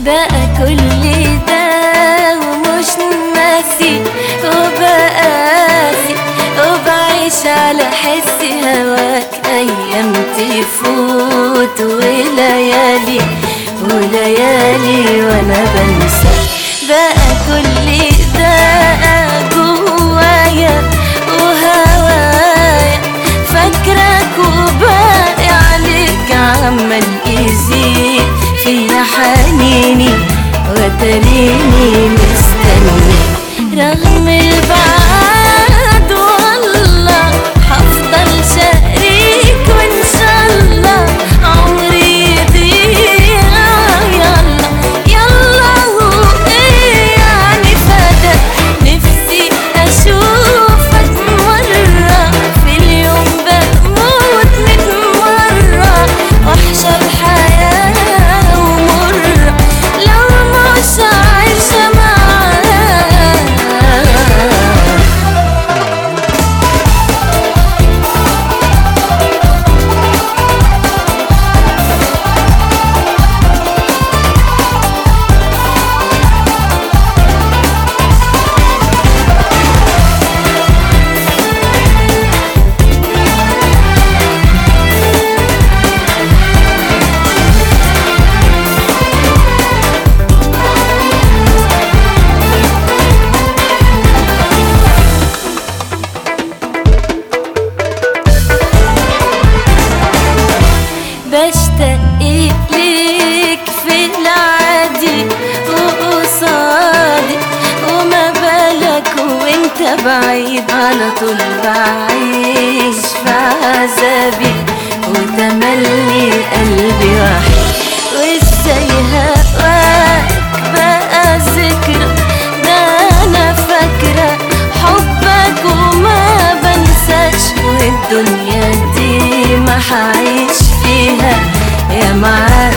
بقى كل ده ومش ناسي وبقاسي وبعيش على حس هواك ايام تفوت وليالي وليالي وانا بنسى بقى كل ده جوايا وهوايا فاكرك وباقي عليك عمال يزيد فيا حنيني وتريني مستني رغم البعد والله هفضل شريك وان شاء الله عمري يضيع يلا يلا هو ايه يعني فدا نفسي اشوفك مرة في اليوم بموت ميت مرة وحشة الحياة ومرة لو مش عايشة معاك بشتاق ليك في العادي وقصادي وما بالك وانت بعيد على طول بعيش في عذابي وتملي قلبي وحيد وازاي هواك بقى ذكرى ده انا فاكرة حبك وما بنساش والدنيا دي ما حعيش فيها يا معاك